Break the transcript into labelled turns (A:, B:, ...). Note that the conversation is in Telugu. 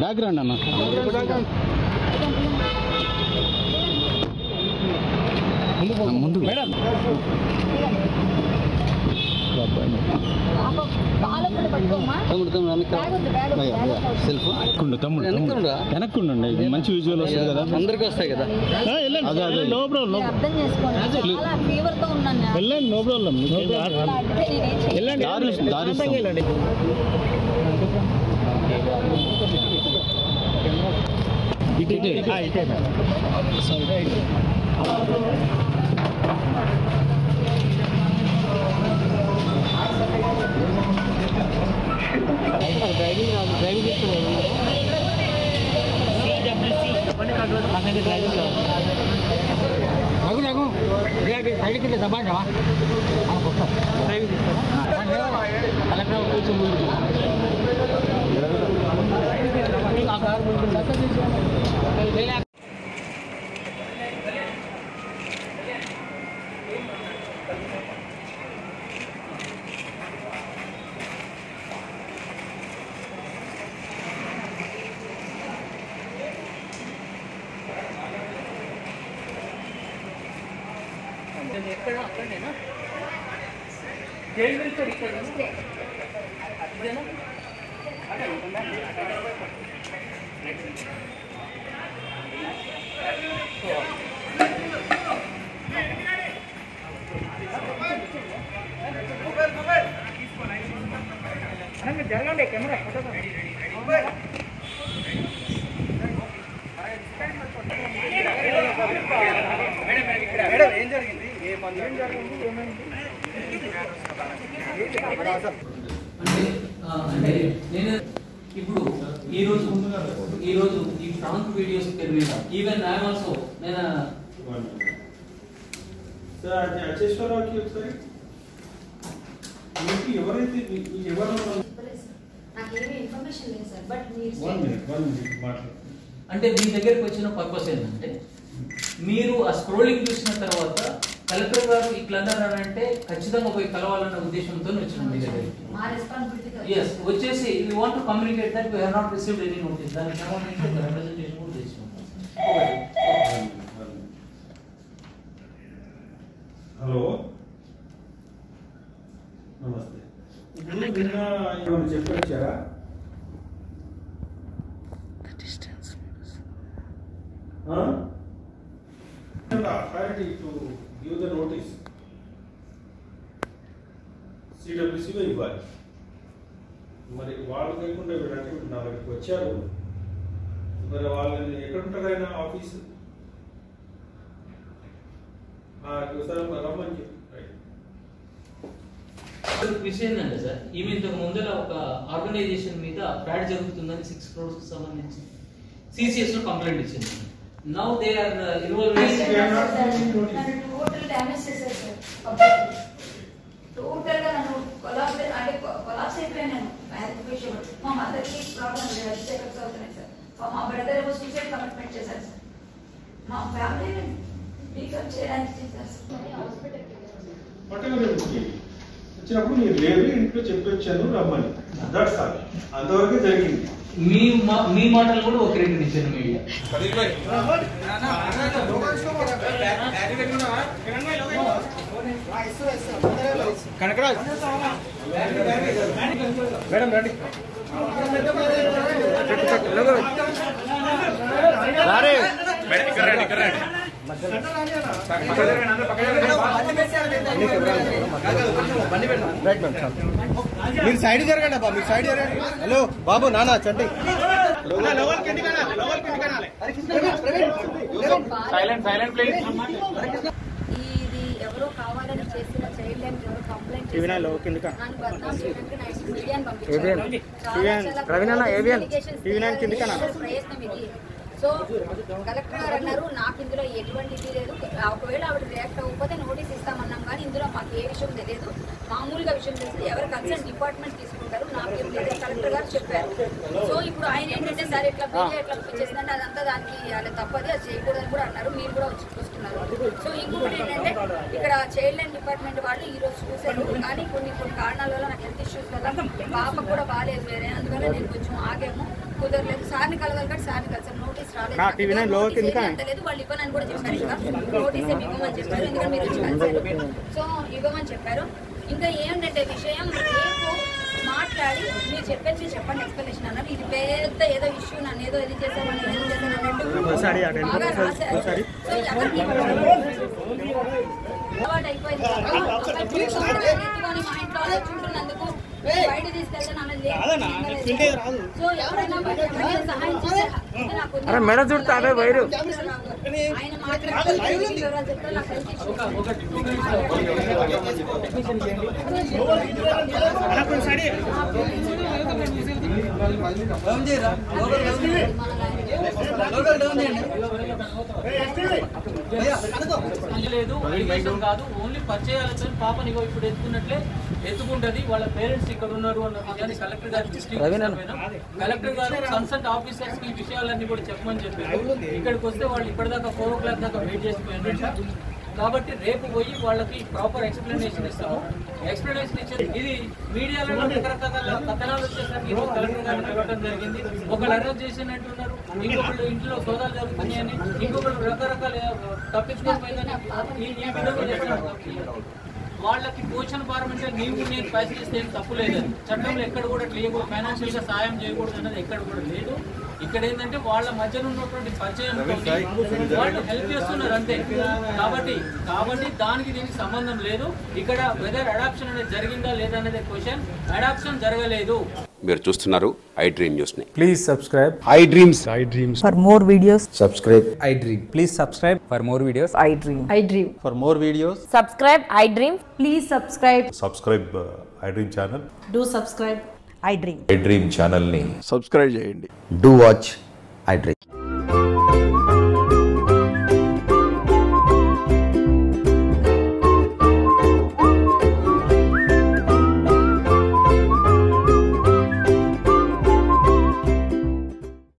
A: బ్యాక్ రండి అన్న ముందు మేడం
B: తమ్ముడు తమ్ముడు వెనక్కి సెల్ఫ్
A: తమ్ముడు తమ్ముడు
B: వెనక్కుండ్రా.
A: వెనక్కుండండి ఇది మంచి విజువల్ వస్తుంది కదా
B: అందరికీ వస్తాయి కదా
A: ఆ, వెళ్ళండి.
C: అదే, అదే.
A: నో ప్రాబ్లం
C: అర్థం చేసుకోండి చాలా ఫీవర్ తో ఉన్నాను నేను.
A: వెళ్ళండి నో ప్రాబ్లం
C: ఇలా అంటే నేనేం చేయను.
A: వెళ్ళండి దారి దారి ఇస్తాం. ఇటు, ఇటు.
D: అంటే ఆ, అంటే నేను ఇప్పుడు ఈ రోజు ఈ రోజు ఈ ఫ్రాంక్ వీడియోస్ పేరు మీద ఈవెన్ ఐ ఆల్సో నేను
E: సార్ అది అచేశ్వరరావుకి ఒకసారి మీకు ఎవరైతే మీ- మీ ఎవరు
C: నాకేమీ ఇన్ఫర్మేషన్ లేదు సార్ బట్ మీరు
E: వన్ మినిట్ వన్ మినిట్ మాట్లాడు
D: అంటే మీ దగ్గరికి వచ్చిన పర్పస్ ఏంటంటే మీరు ఆ స్క్రోలింగ్ చూసిన తర్వాత కలెక్టర్ గారు ఇట్లా అన్నారంటే ఖచ్చితంగా పోయి కలవాలన్న ఉద్దేశంతో వచ్చినాం మీ దగ్గరికి
C: మా రెస్పాన్సిబిలిటీ
D: ఎస్ వచ్చేసి we want to communicate that we have not received any notice దానికి సంబంధించి ఒక రిప్రజెంటేషన్ కూడా చేసినాం ఒకటి
E: హలో నమస్తే ఇప్పుడు నిన్న ఏమైనా చెప్పొచ్చారా authority to give the notice సిడబ్ల్యూసీలో ఇవ్వాలి మరి వాళ్ళు లేకుండా వీళ్ళంటే వీళ్ళు నా దగ్గరికి వచ్చారు మరి వాళ్ళని ఎక్కడ ఉంటారు ఆయన ఆఫీస్ ఒకసారి రమ్మని చెప్పి రైట్.
D: విషయం ఏంటంటే సార్ ఈమె ఇంతకు ముందర ఒక ఆర్గనైజేషన్ మీద ఫ్రాడ్ జరుగుతుందని సిక్స్ క్రోర్స్ కి సంబంధించి సిసిఎస్ లో కంప్లైంట్ ఇచ్చింది now they are involve
C: total damage చేశారు సార్ టోటల్ గా నన్ను కొలాప్స్ అంటే కొలాప్స్ అయిపోయాను నేను హెల్త్ విషయం మా మదర్ కి ప్రాబ్లం లేదు చెకప్స్ అవుతున్నాయి సార్ మా బ్రదర్ ఏమో సూసైడ్ కమిట్మెంట్ చేశారు సార్ మా ఫ్యామిలీ పికప్ చేయడానికి చేశారు సార్ హాస్పిటల్
E: పట్టుకుని వచ్చినప్పుడు మీరు లేరు ఇంట్లో చెప్పొచ్చాను రమ్మని దట్స్ ఆల్ అంతవరకు జరిగింది
D: మీ మా- మీ మాటలు కూడా ఒక రెండు ఇచ్చాను మీడియా
F: మీరు సైడ్ జరగండి అబ్బా మీరు సైడ్ జరగండి హలో బాబు నానా చండి
C: ఇది ఎవరో కావాలని చేసిన చైల్డ్ లైన్ ఎవరో కంప్లైంట్ చేశారు నన్ను బద్నాం చేయడానికి నా మీడియాని పంపించారు చాలా చాలా
F: Raveena, ABN.
C: allegations
F: TV nine కిందికి అన్నా.
C: చేసే ప్రయత్నం ఇది సో కలెక్టర్ గారు అన్నారు నాకు ఇందులో ఎటువంటి ఇది లేదు ఒకవేళ ఆవిడ రియాక్ట్ అవ్వకపోతే నోటీస్ ఇస్తామన్నాం కానీ ఇందులో మాకు ఏ విషయం తెలియదు మామూలుగా విషయం తెలిసి ఎవరు కన్సర్న్ డిపార్ట్మెంట్ తీసుకుంటారు నాకేం లేదు కలెక్టర్ గారు చెప్పారు సో ఇప్పుడు ఆయన ఏంటంటే సార్ ఇట్లా మీడియా ఎట్లా చేసిందంటే అదంతా దానికి అది తప్పది అది చేయకూడదని కూడా అన్నారు మీరు కూడా వచ్చి చూస్తున్నారు సో ఇంకొకటి ఏంటంటే ఇక్కడ చైల్డ్ లైన్ డిపార్ట్మెంట్ వాళ్ళు ఈ రోజు చూశారు కానీ కొన్ని కొన్ని కారణాల వల్ల నాకు హెల్త్ ఇష్యూస్ కదా పాప కూడా బాగాలేదు వేరే అందువల్ల నేను కొంచెం ఆగాము కుదరలేదు సార్ని కలవాలి కాబట్టి సార్ని కలిసాను నోటీస్ రాలేదు
F: నా టీవీ నైన్ లోకి
C: నోటీస్
F: ఎందుకా?
C: ఏమీ అంతలేదు వాళ్ళు ఇవ్వనని కూడా చెప్పారు ఇంకా నోటీస్ ఏమి ఇవ్వమని చెప్పారు ఎందుకంటే మీరు వచ్చి కలిసారు సో ఇవ్వమని చెప్పారు ఇంకా ఏంటంటే విషయం రేపు మాట్లాడి మీరు చెప్పేది మీరు చెప్పండి ఎక్స్ప్లెనేషన్ అన్నారు ఇది పెద్ద ఏదో ఇష్యూ నన్ను ఏదో ఇది చేసామని ఏదో చేశాను
F: ఒకసారి అటు
C: అన్నట్టు బాగా
F: వెళ్ళిపో,
C: రాశారు
F: ఒకసారి.
C: సో ఎవరికి అలవాటు అయిపోయింది కదా. అక్కడ చూసుకుంటే ఎత్తుకొని మా ఇంట్లో వాళ్ళు వచ్చి ఉంటున్నందుకు బయట తీసుకెళ్తే నా మీద లేదు. సో ఎవరైనా బయట ఎవరైనా సహాయం చేస్తే ఇది నాకు ఉంది.
F: అరే మెడ చుట్టూ అదే వైరు.
C: ఆయన మాట్లాడితే వివరాలు చెప్తే నాకు హెల్త్ ఇష్యూ
D: ఒకటి టూ మినిట్స్ లేదు అలిగేషన్ కాదు ఓన్లీ పరిచయాలతో పాపని ఇగో ఇప్పుడు ఎత్తుకున్నట్లే ఎత్తుకుంటది వాళ్ళ పేరెంట్స్ ఇక్కడ ఉన్నారు అన్న విషయాన్ని కలెక్టర్ గారి దృష్టికి తీసుకుపోయినాం. కలెక్టర్ గారు కన్సల్ట్ ఆఫీసర్స్ కి ఈ విషయాలన్నీ కూడా చెప్పమని చెప్పారు ఇక్కడికి వస్తే వాళ్ళు ఇప్పటిదాకా ఫోర్ ఓ క్లాక్ దాకా వెయిట్ చేసిపోయినారు కాబట్టి రేపు పోయి వాళ్ళకి ప్రాపర్ ఎక్స్ప్లెనేషన్ ఇస్తాము ఎక్స్ప్లెనేషన్ ఇచ్చేది ఇది మీడియాలో రకరకాల కథనాలు వచ్చేసరికి ఈరోజు కలెక్టర్ గారిని కలవడం జరిగింది ఒకళ్ళు అరెస్ట్ చేసినట్టున్నారు ఇంకొకళ్ళు ఇంట్లో సోదాలు జరుగుతున్నాయని ఇంకొకళ్ళు రకరకాల తప్పించుకొని పోయిందని ఈ ఈ విధంగా చేస్తున్నారు వాళ్ళకి పోషణ భారం అంటే నీవు నేను పైసలు ఇస్తే ఏం తప్పు లేదు చట్టంలో ఎక్కడ కూడా లేవు ఫైనాన్షియల్ గా సాయం చేయకూడదు అన్నది ఎక్కడ కూడా లేదు ఇక్కడ ఏంటంటే వాళ్ళ మధ్యన ఉన్నటువంటి పరిచయం వాళ్ళు హెల్ప్ చేస్తున్నారు అంతే కాబట్టి కాబట్టి దానికి దీనికి సంబంధం లేదు ఇక్కడ వెదర్ అడాప్షన్ అనేది జరిగిందా లేదా అనేది క్వశ్చన్ అడాప్షన్ జరగలేదు
G: మీరు చూస్తున్నారు ఐ డ్రీమ్ న్యూస్ని
H: Please subscribe.
G: I dreams
I: For more videos,
H: I dream. Please subscribe for more videos.
I: I dream. I dream.
B: For more videos
I: Subscribe, I dream. Please subscribe.
J: Subscribe I dream channel
I: Do subscribe. I dream.
J: I dream ఛానల్ని
G: సబ్స్క్రైబ్ చేయండి డూ వాచ్ ఐ డ్రీమ్